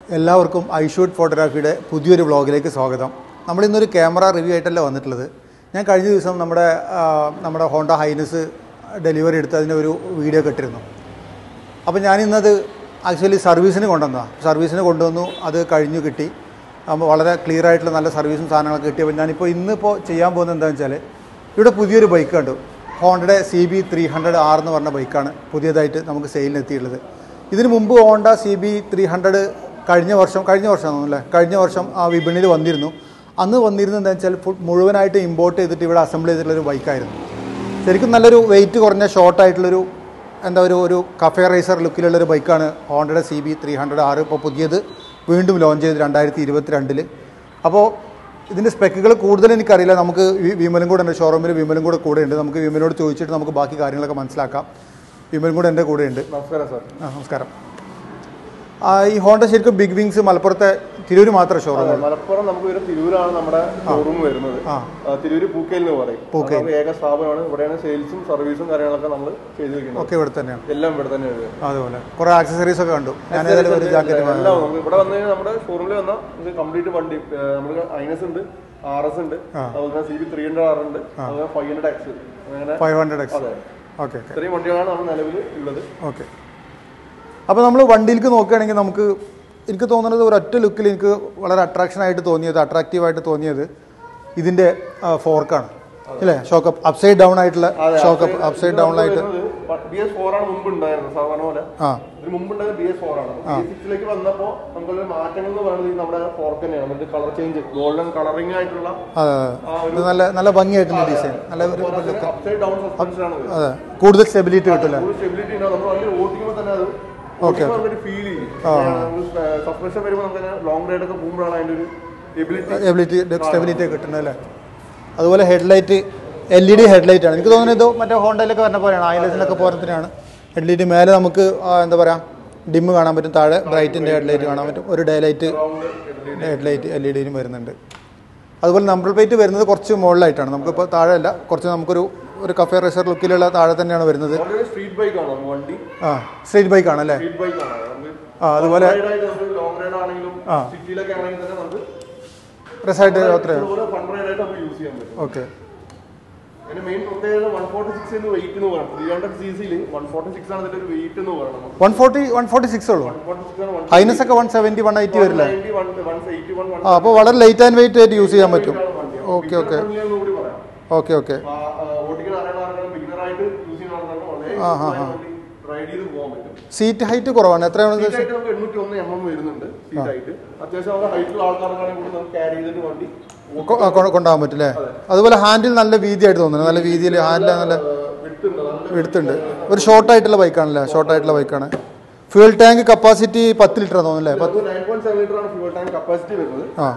എല്ലാവർക്കും ഐഷൂട്ട് ഫോട്ടോഗ്രാഫിയുടെ പുതിയൊരു വ്ളോഗിലേക്ക് സ്വാഗതം നമ്മൾ ഇന്നൊരു ക്യാമറ റിവ്യൂ ആയിട്ടല്ല വന്നിട്ടുള്ളത് ഞാൻ കഴിഞ്ഞ ദിവസം നമ്മുടെ ആ, നമ്മുടെ ഹോണ്ട ഹൈനസ് ഡെലിവറി എടുത്ത് അതിൻ്റെ ഒരു വീഡിയോ കെട്ടിരുന്നു അപ്പോൾ ഞാനിന്നത് ആക്ച്വലി സർവീസിന് കൊണ്ടുവന്നതാണ് സർവീസിന് കൊണ്ടുവന്നു അത് കഴിഞ്ഞു കിട്ടി അപ്പോൾ വളരെ ക്ലിയർ ആയിട്ടുള്ള നല്ല സർവീസും സാധനങ്ങളൊക്കെ കിട്ടിയപ്പോൾ ഞാനിപ്പോൾ ഇന്നിപ്പോൾ ചെയ്യാൻ പോകുന്നത് എന്താണെന്ന് വെച്ചാൽ ഇവിടെ പുതിയൊരു ബൈക്ക് കണ്ടു ഹോണ്ടയുടെ C B three hundred R എന്ന് പറഞ്ഞ ബൈക്കാണ് പുതിയതായിട്ട് നമുക്ക് സെയിലിന് എത്തിയിട്ടുള്ളത് ഇതിന് മുമ്പ് Honda C B three hundred കഴിഞ്ഞ വർഷം കഴിഞ്ഞ വർഷം അല്ലേ കഴിഞ്ഞ വർഷം ആ വിപണിയിൽ വന്നിരുന്നു അന്ന് വന്നിരുന്നത് എന്താ വെച്ചാൽ ഫുൾ മുഴുവനായിട്ട് ഇമ്പോർട്ട് ചെയ്തിട്ട് ഇവിടെ അസംബിൾ ചെയ്തിട്ടുള്ള ഒരു ബൈക്കായിരുന്നു ശരിക്കും നല്ലൊരു വെയിറ്റ് കുറഞ്ഞ ഷോർട്ട് ആയിട്ടുള്ളൊരു എന്താ ഒരു ഒരു കഫേ റേസർ ലുക്കിലുള്ള ഒരു ബൈക്കാണ് ഹോണ്ടയുടെ സി ബി ത്രീ ഹൺഡ്രഡ് ആറ് ഇപ്പോൾ പുതിയത് വീണ്ടും ലോഞ്ച് ചെയ്ത് രണ്ടായിരത്തി ഇരുപത്തി രണ്ടിൽ അപ്പോൾ ഇതിൻ്റെ സ്പെക്കുകൾ കൂടുതൽ എനിക്കറിയില്ല നമുക്ക് വി- വിമലും കൂടെ ഉണ്ട് ഷോറൂമിൽ വിമലും കൂടെ കൂടെ ഉണ്ട് നമുക്ക് വിമലിനോട് ചോദിച്ചിട്ട് നമുക്ക് ബാക്കി കാര്യങ്ങളൊക്കെ മനസ്സിലാക്കാം വിമലും കൂടെ എൻ്റെ കൂടെ ഉണ്ട് നമസ്കാരം സാർ ആ നമസ്കാരം ആ, ഈ ഹോണ്ട ശരിക്കും ബിഗ് വിങ്സ് മലപ്പുറത്തെ തിരൂർ മാത്രം ഷോറൂം മലപ്പുറം നമുക്ക് ഒരു തിരൂരാണ് നമ്മുടെ ഷോറൂം വരുന്നത് ആ. ആ, തിരൂര് പൂക്കയിൽ എന്ന് പറയും പൂക്കയിൽ. അത് നമുക്ക് ഏക സ്ഥാപനമാണ് ഇവിടെയാണ് സെയിൽസും സർവീസും കാര്യങ്ങളൊക്കെ നമ്മൾ ചെയ്തിരിക്കുന്നത് ഒക്കെ ഇവിടെ തന്നെയാണ് എല്ലാം ഇവിടെ തന്നെ ഉണ്ട് അതുപോലെ കുറേ ആക്സസറീസ് ഒക്കെ കണ്ടു ഞാൻ ഏതായാലും ഒരു ജാക്കറ്റ് വാങ്ങി എല്ലാം നമുക്ക് ഇവിടെ വന്നു കഴിഞ്ഞാൽ നമ്മുടെ ഷോറൂമിൽ വന്നാൽ നമുക്ക് കംപ്ലീറ്റ് വണ്ടി ഏ, നമുക്ക് ഐനസ് ഉണ്ട് ആർ എസ് ഉണ്ട് അതുപോലെ C B three hundred R ഉണ്ട് അതുപോലെ ഫൈവ് ഹൺഡ്രഡ് എക്സ് അങ്ങനെ ഫൈവ് ഹൺഡ്രഡ് എക്സ് അതെ ഓക്കെ ഓക്കെ ഇത്രയും വണ്ടികളാണ് നമ്മൾ നിലവിൽ ഉള്ളത് ഓക്കെ അപ്പോൾ നമ്മൾ വണ്ടിയിലേക്ക് നോക്കുകയാണെങ്കിൽ നമുക്ക് എനിക്ക് തോന്നുന്നത് ഒരൊറ്റ ലുക്കിൽ എനിക്ക് വളരെ അട്രാക്ഷൻ ആയിട്ട് തോന്നിയത് അട്രാക്റ്റീവായിട്ട് തോന്നിയത് ഇതിൻ്റെ ഫോർക്കാണ് അല്ലേ ഷോക്ക് അപ്സൈഡ് ഡൗൺ ആയിട്ടുള്ള ഷോക്ക് അപ്സൈഡ് ഡൗൺ ആയിട്ട് ബി എസ് ഫോർ ആണ് മുമ്പ് ഉണ്ടായിരുന്നത് സാധാരണ പോലെ ആ ഇതിന് മുമ്പ് ഉണ്ടായത് ബി എസ് ഫോർ ആണ് ബി എസ് സിക്സിലേക്ക് വന്നപ്പോൾ നമുക്കൊരു മാറ്റങ്ങൾ എന്ന് പറയുന്നത് ഈ നമ്മുടെ ഫോർക്ക് തന്നെയാണ് നമുക്ക് കളർ ചേഞ്ച് ഗോൾഡൻ കളറിംഗ് ആയിട്ടുള്ള അതെ അതെ ഇത് നല്ല നല്ല ഭംഗിയായിട്ടുള്ള ഡിസൈൻ നല്ല ഒരു അപ്സൈഡ് ഡൗൺ സസ്പെൻഷൻ ആണ് വരുന്നത് അതെ കൂടുതൽ സ്റ്റെബിലിറ്റി കിട്ടില്ല ഒരു സ്റ്റെബിലിറ്റി ഉണ്ടാവും നമ്മൾ വണ്ടി ഓടിക്കുമ്പോൾ തന്നെ അത് Okay, നമുക്കൊരു ഫീൽ ചെയ്യും സസ്പെൻഷൻ വരുമ്പോൾ നമുക്ക് ലോങ് റൈഡ് ഒക്കെ പോകുമ്പോഴാണ് അതിന്റെ ഒരു എബിലിറ്റി എബിലിറ്റി സ്റ്റെബിലിറ്റി കിട്ടുന്നത് അല്ലേ അതുപോലെ headlight L E D headlight ആണ് എനിക്ക് തോന്നുന്നത് ഇത് മറ്റേ ഹോണ്ടയിലൊക്കെ വരുന്ന പോലെയാണ് ഐലസിലൊക്കെ പോരത്തിനാണ് ഹെഡ്ലൈറ്റ് മേലെ നമുക്ക് ആ, എന്താ പറയുക ഡിമ്മ് കാണാൻ പറ്റും താഴെ ബ്രൈറ്റിൻ്റെ ഹെഡ്ലൈറ്റ് കാണാൻ പറ്റും ഒരു day light headlight L E ഡിയിലും വരുന്നുണ്ട് അതുപോലെ നമ്പർ പ്ലേറ്റ് വരുന്നത് കുറച്ച് മുകളിലായിട്ടാണ് നമുക്കിപ്പോൾ താഴെ അല്ല കുറച്ച് നമുക്കൊരു ഒരു കഫേ റേസർ ലുക്കിലുള്ള താഴെ തന്നെയാണ് വരുന്നത് വളരെ സ്ട്രീറ്റ് ബൈക്ക് ആണ് നമുക്ക് വണ്ടി ആ സ്ട്രീറ്റ് ബൈക്ക് ആണ് അല്ലേ സ്ട്രീറ്റ് ബൈക്ക് ആണ് നമുക്ക് ആ അതുപോലെ റൈഡ് ആയിട്ട് നമുക്ക് ലോങ് റൈഡ് ആണെങ്കിലും സിറ്റിയിലൊക്കെ ആണെങ്കിലും തന്നെ നമുക്ക് രസമായിട്ട് യാത്ര ഇതുപോലെ ഫൺ റൈഡ് ആയിട്ട് നമുക്ക് യൂസ് ചെയ്യാൻ പറ്റും ഓക്കെ അതിന്റെ മെയിൻ പ്രത്യേകത വൺ ഫോർട്ടി സിക്സ് എന്ന് വെയിറ്റ് എന്ന് പറയുന്നത് ത്രീ ഹൺഡ്രഡ് സി സിയിൽ വൺ ഫോർട്ടി സിക്സ് ആണ് ഇതിന്റെ ഒരു വെയിറ്റ് എന്ന് പറയുന്നത് one forty one forty six ഉള്ളൂ വൺ ഫോർട്ടി സിക്സ് ആണ് വൺ ഹൈനസ് ഒക്കെ വൺ സെവൻറ്റി വൺ എയ്റ്റി വരില്ല ninety one one eighty one one ആ അപ്പോൾ വളരെ ലൈറ്റ് ആൻഡ് വെയിറ്റ് ആയിട്ട് യൂസ് ചെയ്യാൻ പറ്റും ഓക്കെ ഓക്കെ കൂടി പറയാം ഓക്കെ ഓക്കെ ഓട്ടിക്കാൻ അറിയുന്ന ആൾക്കാരും ബിഗിനർ ആയിട്ട് യൂസ് ചെയ്യുന്ന ആൾക്കാർക്ക് വളരെ റൈഡ് ചെയ്ത് പോകാൻ പറ്റും സീറ്റ് ഹൈറ്റ് കുറവാണ് എത്രയാണ് സീറ്റ് ആയിട്ട് നമുക്ക് എണ്ണൂറ്റി ഒന്ന് എം എം വരുന്നുണ്ട് സീറ്റ് ആയിട്ട് അത്യാവശ്യം നമുക്ക് ഹൈറ്റുള്ള ആൾക്കാർക്കാണെങ്കിൽ കൂടി നമുക്ക് ക്യാരി ചെയ്തിട്ട് വണ്ടി കൊ- ആ, കൊ- കൊണ്ടുപോകാൻ പറ്റും അല്ലേ അതുപോലെ ഹാൻഡിൽ നല്ല വീതിയായിട്ട് തോന്നുന്നു നല്ല വീതിയിൽ ഹാൻഡിൽ നല്ല വിട്ടുണ്ട് നല്ല എടുത്തുണ്ട് ഒരു ഷോർട്ട് ആയിട്ടുള്ള ബൈക്കാണല്ലേ ഷോർട്ട് ആയിട്ടുള്ള ബൈക്കാണ് ഫ്യൂൽ ടാങ്ക് കപ്പാസിറ്റി പത്ത് ലിറ്റർ തോന്നുന്നല്ലേ പത്ത് നയൻ പോയിന്റ് സെവൻ ലിറ്റർ ആണ് ഫ്യൂൾ ടാങ്ക് കപ്പാസിറ്റി വരുന്നത് ആ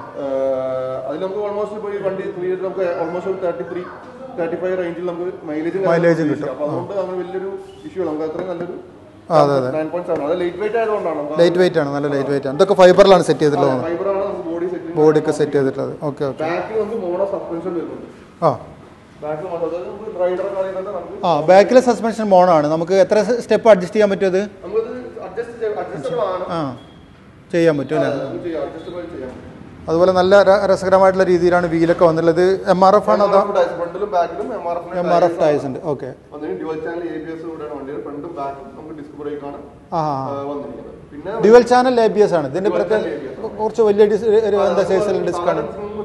അതിൽ നമുക്ക് ഓൾമോസ്റ്റ് ഇപ്പോൾ ഈ വണ്ടി ത്രീ ലിറ്റർ നമുക്ക് ഓൾമോസ്റ്റ് ഒരു തേർട്ടി ത്രീ തേർട്ടി ഫൈവ് റേഞ്ചിൽ നമുക്ക് മൈലേജ് Mileage കിട്ടും. അപ്പോൾ അതുകൊണ്ട് അങ്ങനെ വലിയൊരു ഇഷ്യൂ നമുക്ക് അത്രയും നല്ലൊരു ആ, അതെ അതെ നയൻ പോയിന്റ് സെവൻ അത് ലൈറ്റ് വെയിറ്റ് ആയതുകൊണ്ടാണ് നമുക്ക് ലൈറ്റ് വെയിറ്റ് ആണ് നല്ല ലൈറ്റ് വെയിറ്റ് ആണ് ഇതൊക്കെ ഫൈബറിലാണ് സെറ്റ് ചെയ്തിട്ടുള്ളത് ഫൈബറാണ് നമുക്ക് ബോഡി സെറ്റ് ബോഡിയൊക്കെ സെറ്റ് ചെയ്തിട്ടുള്ളത് ഓക്കെ ഓക്കെ ബാക്കിൽ നമുക്ക് മോണോ സസ്പെൻഷൻ വരുന്നുണ്ട് ആ ബാക്കിൽ അതായത് നമുക്ക് റൈഡറൊക്കെ ആണെങ്കിൽ തന്നെ നമുക്ക് ആ ബാക്കിലെ സസ്പെൻഷൻ മോണോ ആണ് നമുക്ക് എത്ര സ്റ്റെപ്പ് അഡ്ജസ്റ്റ് ചെയ്യാൻ പറ്റും അത് നമുക്കത് അഡ്ജസ്റ്റ് അഡ്ജസ്റ്റബിൾ ആണ് ആ ചെയ്യാൻ പറ്റും അല്ലേ നമുക്ക് ചെയ്യാം അഡ്ജസ്റ്റബിൾ ചെയ്യാം അതുപോലെ നല്ല ര- രസകരമായിട്ടുള്ള രീതിയിലാണ് വീലൊക്കെ വന്നിട്ടുള്ളത് എം ആർ എഫ് ആണ് അതോ ഫ്രണ്ടിലും ബാക്കിലും M R F M R F tyres ഉണ്ട് ഓക്കെ വന്നിട്ട് dual channel A B S കൂടെയാണ് വണ്ടിയുടെ ഫ്രണ്ടും ബാക്കും നമുക്ക് ഡിസ്ക് ബ്രേക്കാണ് ആ വന്നിരിക്കുന്നത് പിന്നെ dual channel A B S ആണ് ഇതിന്റെ പ്രത്യേക കുറച്ച് വലിയ ഡിസ് ഒരു എന്താ സൈസിലുള്ള ഡിസ്ക് ആണ്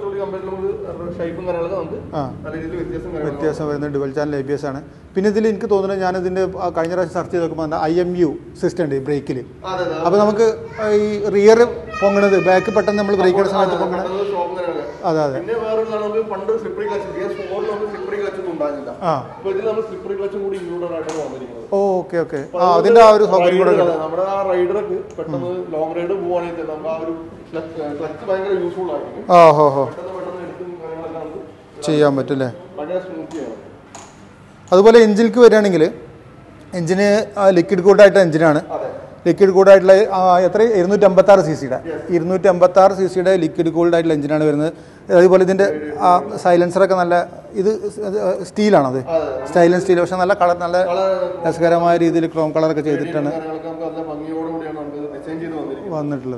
ഷേപ്പും കാര്യങ്ങളൊക്കെ നമുക്ക് ആ നല്ല രീതിയിൽ വ്യത്യാസം കാര്യങ്ങൾ വ്യത്യാസം വരുന്ന dual channel A B S ആണ് പിന്നെ ഇതിൽ എനിക്ക് തോന്നുന്നത് ഞാൻ ഇതിന്റെ ആ കഴിഞ്ഞ പ്രാവശ്യം സെർച്ച് ചെയ്ത് നോക്കുമ്പോൾ ഐ എം യു സിസ്റ്റം ഉണ്ട് ബ്രേക്കിൽ അതെ അതെ അപ്പോൾ നമുക്ക് ഈ റിയർ പൊങ്ങണത് ബാക്ക് പെട്ടെന്ന് നമ്മൾ ബ്രേക്ക് എടുത്ത സമയത്ത് പൊങ്ങണ ഷോപ്പും കാര്യങ്ങളൊക്കെ അതെ അതെ പിന്നെ വേറെ നമുക്ക് പണ്ട് സ്ലിപ്പറി ക്ലച്ച് ബി എസ് ഫോറിൽ നമുക്ക് സ്ലിപ്പറി ക്ലച്ച് ഒന്നും ഉണ്ടായിരുന്നില്ല ആ അപ്പൊ ഇതിൽ നമ്മൾ സ്ലിപ്പറി ക്ലച്ചും കൂടി ഇൻക്ലൂഡഡ് ആയിട്ടാണ് വന്നിരിക്കുന്നത് ഓ ഓക്കെ ഓക്കെ ആ അതിന്റെ ആ ഒരു സൗകര്യം കൂടെ Rider, നമ്മുടെ ആ റൈഡർക്ക് പെട്ടെന്ന് ലോങ് റൈഡ് പോവാണെങ്കിൽ നമുക്ക് ആ ഒരു ക്ലച്ച് ഭയങ്കര യൂസ്ഫുൾ ആയിരിക്കും ആ ഹോ ഹോ പെട്ടെന്ന് പെട്ടെന്ന് എടുത്തും കാര്യങ്ങളൊക്കെ നമുക്ക് ചെയ്യാൻ പറ്റും അല്ലേ ഭയങ്കര സ്മൂത്ത് ചെയ്യണം അതുപോലെ എഞ്ചിനിലേക്ക് വരികയാണെങ്കിൽ എഞ്ചിന് ലിക്വിഡ് കൂട്ടായിട്ട് എഞ്ചിനാണ് അതെ ലിക്വിഡ് കൂൾഡായിട്ടുള്ള എത്ര ഇരുന്നൂറ്റി അമ്പത്തി ആറ് സി സിയുടെ ഇരുന്നൂറ്റി അമ്പത്തി ആറ് സി സിയുടെ ലിക്വിഡ് കൂൾഡ് ആയിട്ടുള്ള എഞ്ചിനാണ് വരുന്നത് അതുപോലെ ഇതിൻ്റെ ആ സൈലൻസറൊക്കെ നല്ല ഇത് സ്റ്റീലാണോ അത് സ്റ്റൈലൻ സ്റ്റീൽ പക്ഷെ നല്ല കളർ നല്ല രസകരമായ രീതിയിൽ ക്രോം കളറൊക്കെ ചെയ്തിട്ടാണ് കാര്യങ്ങളൊക്കെ നമുക്ക് നല്ല ഭംഗിയോടുകൂടിയാണ് നമുക്ക് ഡിസൈൻ ചെയ്ത് വന്നിരിക്കുന്നത് വന്നിട്ടുള്ളത്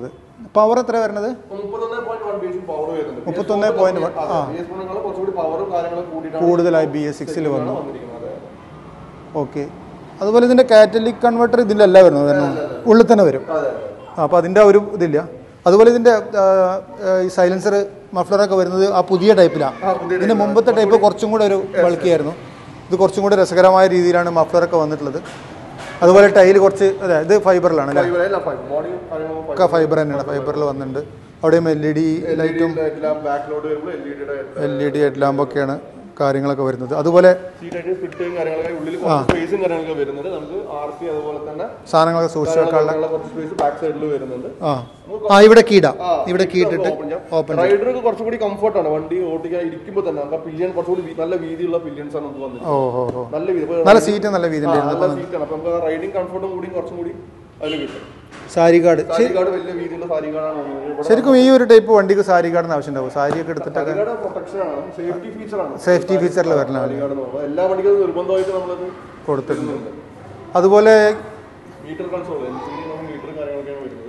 പവർ എത്ര വരുന്നത് മുപ്പത്തൊന്ന് point one B H power വരുന്നുണ്ട് മുപ്പത്തൊന്ന് point one, ആ. ബി എസ് ഫോണുകൾ കുറച്ചുകൂടി പവറും കാര്യങ്ങളും കൂടിയിട്ടാണ് കൂടുതലായി ബി എസ് സിക്സിൽ വന്നു വന്നിരിക്കുന്നത് അതെ. ഓക്കെ അതുപോലെ ഇതിൻ്റെ കാറ്റലിക് കൺവെർട്ടർ ഇതിൻ്റെ അല്ല വരുന്നത് വരുന്നത് ഉള്ളിൽ തന്നെ വരും അതെ അപ്പോൾ അതിൻ്റെ ഒരു ഇതില്ല അതുപോലെ ഇതിൻ്റെ ആ, ആ, ഈ സൈലൻസർ മഫ്ലറൊക്കെ വരുന്നത് ആ പുതിയ ടൈപ്പിലാണ് ആ, പുതിയ ഇതിൻ്റെ മുമ്പത്തെ ടൈപ്പ് കുറച്ചും കൂടെ ഒരു ബൾക്കിയായിരുന്നു ഇത് കുറച്ചും കൂടെ രസകരമായ രീതിയിലാണ് മഫ്ലറൊക്കെ വന്നിട്ടുള്ളത് അതുപോലെ ടൈല് കുറച്ച് അതെ ഇത് ഫൈബറിലാണ് അല്ലേ ഫൈബർ അല്ല ഫൈബർ ബോഡി കാര്യങ്ങളും ഒക്കെ ഫൈബർ തന്നെയാണ് ഫൈബറിൽ വന്നിട്ടുണ്ട് അവിടെയും എൽ ഇ ഡി ലൈറ്റും ബാക്ക് ലോഡ് വരുമ്പോൾ എൽ ഇ ഡിയുടെ എൽ ഇ ഡി ഹെഡ് ലാമ്പൊക്കെയാണ് കാര്യങ്ങളൊക്കെ വരുന്നത് അതുപോലെ സീറ്റായിട്ട് ഫിറ്റും കാര്യങ്ങളൊക്കെ ഉള്ളിൽ കുറച്ച് സ്പേസും കാര്യങ്ങളൊക്കെ വരുന്നുണ്ട് നമുക്ക് ആർ സി അതുപോലെ തന്നെ സാധനങ്ങളൊക്കെ സൂക്ഷിച്ച് വെക്കാനുള്ള ഉള്ള കുറച്ച് സ്പേസ് ബാക്ക് സൈഡിൽ വരുന്നുണ്ട് ആ ആ ഇവിടെ കീടാം ഇവിടെ കീട്ടിട്ട് ഓപ്പൺ റൈഡർക്ക് കുറച്ചുകൂടി കംഫർട്ടാണ് വണ്ടി ഓട്ടിക്കാൻ ഇരിക്കുമ്പോൾ തന്നെ നമുക്ക് പില്യൻ കുറച്ചുകൂടി വീ- നല്ല വീതിയുള്ള പില്യൻസ് ആണ് നമുക്ക് വന്നത് ഓ ഓ ഓ നല്ല വീതി ഇപ്പൊ നല്ല സീറ്റ് നല്ല വീതി ആ, ഉണ്ടായിരുന്നു നല്ല സീറ്റാണ് അപ്പൊ നമുക്ക് റൈഡിങ് കംഫർട്ടും കൂടി കുറച്ചും കൂടി അതിൽ കിട്ടും സാരി കാർഡ് സാരി കാർഡ് വലിയ വീതിയുള്ള സാരി കാർഡാണ് വന്നത് ഇവിടെ ശരിക്കും ഈ ഒരു ടൈപ്പ് വണ്ടിക്ക് സാരി കാർഡിന് ആവശ്യമുണ്ടാവും സാരിയൊക്കെ എടുത്തിട്ടൊക്കെ സാരി കാർഡ് പ്രൊട്ടക്ഷൻ ആണ് സേഫ്റ്റി ഫീച്ചർ ആണ് സേഫ്റ്റി ഫീച്ചറിൽ വരണം സാരി കാർഡ് എന്ന് പറയുമ്പോൾ എല്ലാ വണ്ടികളും നിർബന്ധമായിട്ട് നമ്മളത് കൊടുത്തിട്ടുണ്ട് അതുപോലെ മീറ്റർ കൺസോൾ മീറ്റർ കാര്യങ്ങളൊക്കെയാണ് വരുന്നത്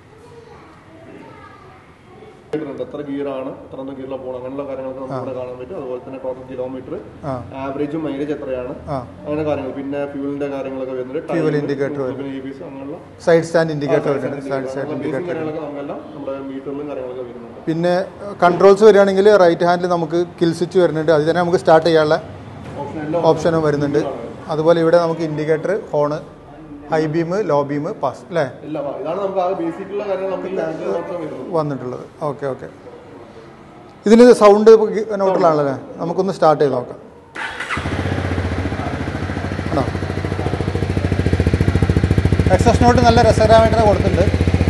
വരുന്നുണ്ട്. എത്ര ഗിയറാണ് എത്ര ഗിയറിലാണ് പോകണം അങ്ങനെയുള്ള കാര്യങ്ങളൊക്കെ നമുക്ക് ഇവിടെ കാണാൻ പറ്റും അതുപോലെ തന്നെ ടോട്ടൽ കിലോമീറ്റർ ആ ആവറേജ് മൈലേജ് എത്രയാണ് ആ അങ്ങനെ കാര്യങ്ങൾ പിന്നെ ഫ്യൂലിന്റെ കാര്യങ്ങളൊക്കെ വരുന്നുണ്ട് Fuel indicator പിന്നെ ABS അങ്ങനെയുള്ള സൈഡ് സ്റ്റാൻഡ് ഇൻഡിക്കേറ്റർ വരുന്നുണ്ട് സൈഡ് സ്റ്റാൻഡ് ബേസിക് ഇൻഡിക്കേറ്റർ കാര്യങ്ങളൊക്കെ നമുക്കെല്ലാം നമ്മുടെ മീറ്ററിലും കാര്യങ്ങളൊക്കെ വരുന്നുണ്ട് പിന്നെ കൺട്രോൾസ് വരികയാണെങ്കിൽ റൈറ്റ് ഹാൻഡിൽ നമുക്ക് കിൽ സ്വിച്ച് വരുന്നുണ്ട് അത് തന്നെ നമുക്ക് സ്റ്റാർട്ട് ചെയ്യാനുള്ള ഓപ്ഷൻ എല്ലാം ഓപ്ഷനും വരുന്നുണ്ട് അതുപോലെ ഇവിടെ നമുക്ക് indicator horn high beam low beam pass അല്ലേ എല്ലാം ഇതാണ് നമുക്ക് ആ ബേസിക്കുള്ള കാര്യങ്ങൾ നമുക്ക് ഈ ടാങ്കിൽ മാത്രം വരുന്നത് വന്നിട്ടുള്ളത് ഓക്കെ ഓക്കെ ഇതിന് സൗണ്ട് നോട്ടിലാണല്ലേ നമുക്കൊന്ന് സ്റ്റാർട്ട് ചെയ്ത് നോക്കാം ആണോ എക്സസ് നോട്ട് നല്ല രസകരമായിട്ട് കൊടുത്തിട്ടുണ്ട്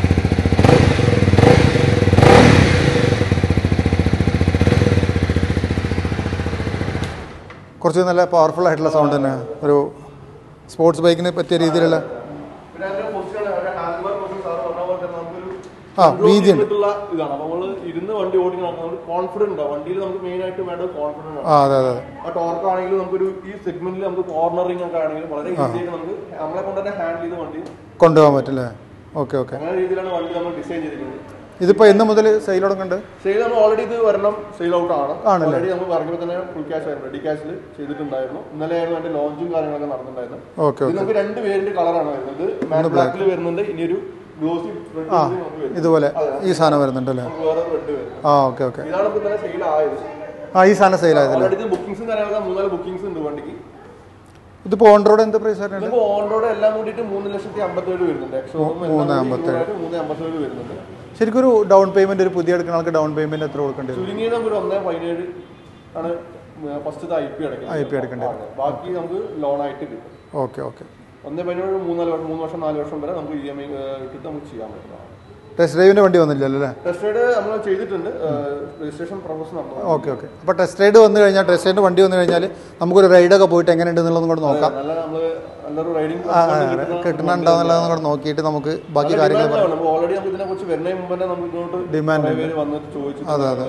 കുറച്ച് നല്ല പവർഫുൾ ആയിട്ടുള്ള സൗണ്ട് തന്നെ ഒരു സ്പോർട്സ് ബൈക്കിന് പറ്റിയ രീതിയിലുള്ള പിന്നെ അതിന്റെ position handlebar position sir പറഞ്ഞ പോലെ തന്നെ നമുക്കൊരു ആ വീതിയുണ്ട് ചെയ്തിട്ടുള്ള ഇതാണ് അപ്പൊ നമ്മള് ഇരുന്ന് വണ്ടി ഓടിക്കണം നമുക്ക് കോൺഫിഡൻസ് ഉണ്ടാവും വണ്ടിയിൽ നമുക്ക് മെയിൻ ആയിട്ട് വേണ്ടത് കോൺഫിഡൻസ് ആണ് ആ അതെ അതെ അതെ ആ ടോർക്ക് ആണെങ്കിലും നമുക്കൊരു ഈ സെഗ്മെന്റിൽ നമുക്ക് കോർണറിംഗ് ഒക്കെ ആണെങ്കിലും വളരെ ഈസി ആയിട്ട് നമുക്ക് നമ്മളെ കൊണ്ട് തന്നെ ഹാൻഡിൽ ചെയ്ത് വണ്ടി കൊണ്ടുപോകാൻ പറ്റില്ലേ ഓക്കെ ഓക്കെ അങ്ങനെ രീതിയിലാണ് വണ്ടി നമ്മൾ ഡിസൈൻ ചെയ്തിരിക്കുന്നത് ഇതിപ്പോൾ എന്ന് മുതൽ സെയിൽ തുടങ്ങുന്നുണ്ട് സെയിൽ നമ്മൾ ഓൾറെഡി ഇത് വരണം സെയിൽ ഔട്ട് ആണ് ആണല്ലേ? ഓൾറെഡി നമ്മൾ പറഞ്ഞപ്പോൾ തന്നെ ഫുൾ ക്യാഷ് ആയിരുന്നു റെഡി ക്യാഷിൽ ചെയ്തിട്ടുണ്ടായിരുന്നു ഇന്നലെയായിരുന്നു അതിന്റെ ലോഞ്ചും കാര്യങ്ങളൊക്കെ നടന്നിട്ടുണ്ടായിരുന്നു ഓക്കെ ഇത് ഓക്കെ നമുക്ക് രണ്ട് വേരിയന്റ് കളറാണ് വരുന്നത് മാറ്റ് ബ്ലാക്കിൽ വരുന്നുണ്ട് ഇനി ഒരു ഗ്ലോസി റെഡ് ആ നമുക്ക് വരും ഇതുപോലെ ഈ സാധനം വരുന്നുണ്ട് അല്ലേ നമുക്ക് വേറെ റെഡ് വരും ആ ഓക്കെ ഓക്കെ ഇതാണ് ഇപ്പൊ ഇന്നലെ സെയിൽ ആയത് ആ ഈ സാധനം സെയിൽ ആയതല്ലേ ഓൾറെഡി ബുക്കിംഗ്സും കാര്യങ്ങളൊക്കെ മൂന്നാല് ബുക്കിംഗ്സ് ഉണ്ട് വണ്ടിക്ക് ഇതിപ്പോൾ ഓൺ റോഡ് എന്ത് പ്രൈസ് വരുന്നുണ്ട് നമുക്ക് ഓൺ റോഡ് എല്ലാം കൂടിയിട്ട് മൂന്ന് ലക്ഷത്തി അമ്പത്തേഴ് വരുന്നുണ്ട് എക്സോറും മൂന്ന് അമ്പത്തേഴ്. മൂന്ന് അമ്പത്തേഴ് വരുന്നുണ്ട് ശരിക്കും ഒരു ഡൗൺ പേയ്മെന്റ് ഒരു പുതിയ എടുക്കുന്ന ആൾക്ക് ഡൗൺ പേയ്മെന്റ് എത്ര കൊടുക്കേണ്ടി വരും ചുരുങ്ങിയത് നമുക്ക് ഒരു ഒന്നേ പതിനേഴ് ആണ് ഫസ്റ്റത്തെ ഐ പി അടക്കുന്നത് ഐ പി എടുക്കേണ്ടി വരും ബാക്കി നമുക്ക് ലോൺ ആയിട്ട് കിട്ടും ഓക്കെ ഓക്കെ ഒന്നേ പതിനേഴ് മൂന്നാല് വർഷം മൂന്ന് വർഷം നാല് വർഷം വരെ നമുക്ക് ഇ എം ഐ ഇട്ടിട്ട് നമുക്ക് ചെയ്യാൻ പറ്റുന്നതാണ് ടെസ്റ്റ് ഡ്രൈവിന്റെ വണ്ടി വന്നില്ലല്ലോ അല്ലേ ടെസ്റ്റ് റൈഡ് നമ്മൾ ചെയ്തിട്ടുണ്ട് രജിസ്ട്രേഷൻ പ്രോസസ് നടന്നു ഓക്കെ ഓക്കെ അപ്പോൾ ടെസ്റ്റ് റൈഡ് വന്നു കഴിഞ്ഞാൽ ടെസ്റ്റ് റൈഡ് വണ്ടി വന്നു കഴിഞ്ഞാൽ നമുക്കൊരു റൈഡൊക്കെ പോയിട്ട് എങ്ങനെയുണ്ട് എന്നുള്ളതും കൂടെ നോക്കാം നല്ല നമ്മള് നല്ലൊരു റൈഡിംഗ് ആ, ആ, കിട്ടുന്നുണ്ടോന്നുള്ളതും കൂടെ നോക്കിയിട്ട് നമുക്ക് ബാക്കി കാര്യങ്ങൾ നമ്മൾ ഓൾറെഡി നമുക്ക് ഇതിനെ കുറിച്ച് വരുന്നതിന് മുമ്പ് തന്നെ നമുക്ക് ഇങ്ങോട്ട് Demand കുറേ പേര് വന്നിട്ട് ചോദിച്ചു അതെ, അതെ.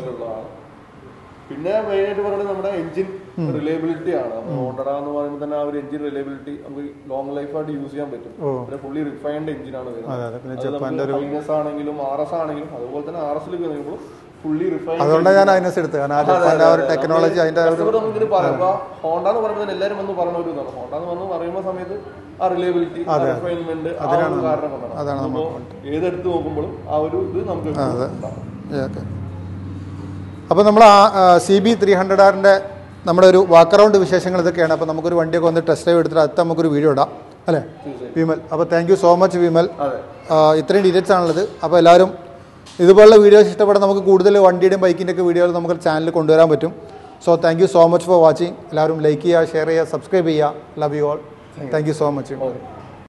പിന്നെ മെയിൻ ആയിട്ട് പറയുന്നത് നമ്മുടെ എഞ്ചിൻ റിലയബിലിറ്റി ആണ് ഹോണ്ടഡ എന്ന് പറയുമ്പോൾ തന്നെ ആ ഒരു എഞ്ചിൻ റിലയബിലിറ്റി നമുക്ക് ലോങ് ലൈഫ് ആയിട്ട് യൂസ് ചെയ്യാൻ പറ്റും ഓ. പിന്നെ ഫുള്ളി റിഫൈൻഡ് എഞ്ചിൻ ആണ് വരുന്നത് അതെ അതെ പിന്നെ അത് ജപ്പാൻ്റെ നമുക്ക് ഒരു ഹൈനസ് ആണെങ്കിലും ആർ എസ് ആണെങ്കിലും അതുപോലെ തന്നെ ആർ എസിൽ വരുമ്പോൾ ഫുള്ളി റിഫൈൻഡ് അതുകൊണ്ടാണ് ഞാൻ അതിനസ് എടുത്തത് കാരണം ആ ജപ്പാൻ്റെ ആ ഒരു ടെക്നോളജി അതിൻ്റെ ആ ഒരു നമുക്കിത് പറയുമ്പോ ഹോണ്ട എന്ന് പറയുമ്പോൾ തന്നെ എല്ലാവരും വന്ന് പറഞ്ഞ ഒരു ഇതാണ് ഹോണ്ട എന്ന് വന്ന് പറയുന്ന സമയത്ത് ആ റിലയബിലിറ്റി റിഫൈൻമെന്റ് ആ ഒരു കാരണം കൊണ്ടാണ് അതാണ് ഇപ്പോ ഏതെടുത്ത് നോക്കുമ്പോഴും ആ ഒരു ഇത് നമുക്ക് ഉണ്ടാവും. ഓക്കെ അപ്പോൾ നമ്മൾ ആ സി ബി ത്രീ ഹൺഡ്രഡ് ആറിൻ്റെ നമ്മുടെ ഒരു വാക്ക് അറൗണ്ട് വിശേഷങ്ങൾ ഇതൊക്കെയാണ് അപ്പോൾ നമുക്കൊരു വണ്ടിയൊക്കെ വന്ന് ടെസ്റ്റ് ഡ്രൈവ് എടുത്തിട്ട് അടുത്ത നമുക്കൊരു വീഡിയോ ഇടാം അല്ലേ വിമൽ അപ്പോൾ thank you so much Vimal അതെ ആ, ഇത്രയും ഡീറ്റെയിൽസ് ആണുള്ളത് അപ്പോൾ എല്ലാവരും ഇതുപോലുള്ള വീഡിയോസ് ഇഷ്ടപ്പെടാൻ നമുക്ക് കൂടുതൽ വണ്ടിയുടെയും ബൈക്കിൻ്റെ ഒക്കെ വീഡിയോകൾ നമുക്ക് ചാനലിൽ കൊണ്ടുവരാൻ പറ്റും so thank you so much for watching എല്ലാവരും ലൈക്ക് ചെയ്യുക ഷെയർ ചെയ്യുക സബ്സ്ക്രൈബ് ചെയ്യുക love you all thank you so much okay